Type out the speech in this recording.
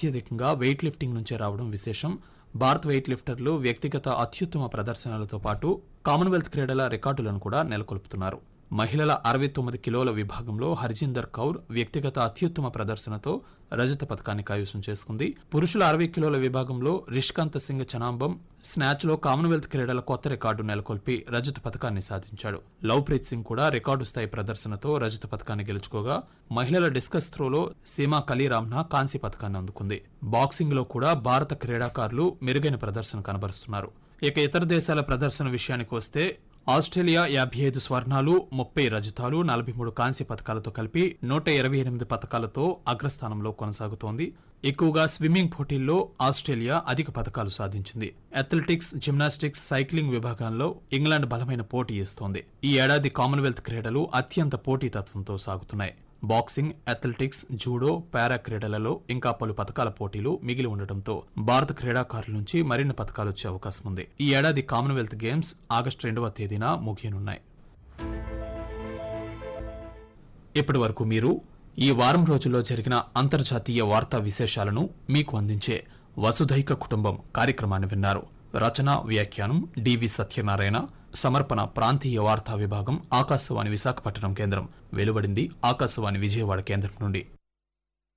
అత్యధికంగా weight lifting నుంచే రావడం విశేషం భారత్ వెయిట్ లిఫ్టర్లు వ్యక్తిగత అత్యుత్తమ ప్రదర్శనలతో పాటు కామన్వెల్త్ క్రీడల రికార్డులను కూడా నెలకొల్పుతున్నారు మహిళల అరవై తొమ్మిది కిలోల విభాగంలో హర్జిందర్ కౌర్ వ్యక్తిగత అత్యుత్తమ ప్రదర్శనతో రజత పథకాన్ని కైవసం చేసుకుంది పురుషుల అరవై కిలోల విభాగంలో రిష్కాంత్ సింగ్ చనాంబం స్నాచ్ లో కామన్వెల్త్ క్రీడల కొత్త రికార్డు నెలకొల్పి రజత పథకాన్ని సాధించాడు లవ్ప్రీత్ సింగ్ కూడా రికార్డు స్థాయి ప్రదర్శనతో రజత పథకాన్ని గెలుచుకోగా మహిళల డిస్కస్ త్రోలో సీమా కలీరామ్నా కాంస్య పథకాన్ని అందుకుంది బాక్సింగ్ లో కూడా భారత క్రీడాకారులు మెరుగైన ప్రదర్శన కనబరుస్తున్నారు ఇక ఇతర దేశాల ప్రదర్శన విషయానికి వస్తే ఆస్ట్రేలియా యాభై ఐదు స్వర్ణాలు ముప్పై రజతాలు నలభై మూడు కాంస్య పథకాలతో కలిపి నూట ఇరవై ఎనిమిది పథకాలతో అగ్రస్థానంలో కొనసాగుతోంది ఎక్కువగా స్విమ్మింగ్ పోటీల్లో ఆస్ట్రేలియా అధిక పథకాలు సాధించింది అథ్లెటిక్స్ జిమ్నాస్టిక్స్ సైక్లింగ్ విభాగాల్లో ఇంగ్లాండ్ బలమైన పోటీ ఇస్తోంది ఈ ఏడాది కామన్వెల్త్ క్రీడలు అత్యంత పోటీతత్వంతో సాగుతున్నాయి బాక్సింగ్ అథ్లెటిక్స్ జూడో పారా క్రీడలలో ఇంకా పలు పథకాల పోటీలు మిగిలి ఉండటంతో భారత క్రీడాకారుల నుంచి మరిన్ని పథకాలు వచ్చే అవకాశం ఉంది ఈ ఏడాది కామన్వెల్త్ గేమ్స్ ఆగస్టు రెండవ తేదీన ముగియనున్నాయి ఇప్పటి వరకు మీరు ఈ వారం రోజుల్లో జరిగిన అంతర్జాతీయ వార్తా విశేషాలను మీకు అందించే వసుధైక కుటుంబం కార్యక్రమాన్ని విన్నారు రచన వ్యాఖ్యానం డివి సత్యనారాయణ సమర్పణ ప్రాంతీయ వార్తా విభాగం ఆకాశవాణి విశాఖపట్నం కేంద్రం వెలువడింది ఆకాశవాణి విజయవాడ కేంద్రం నుండి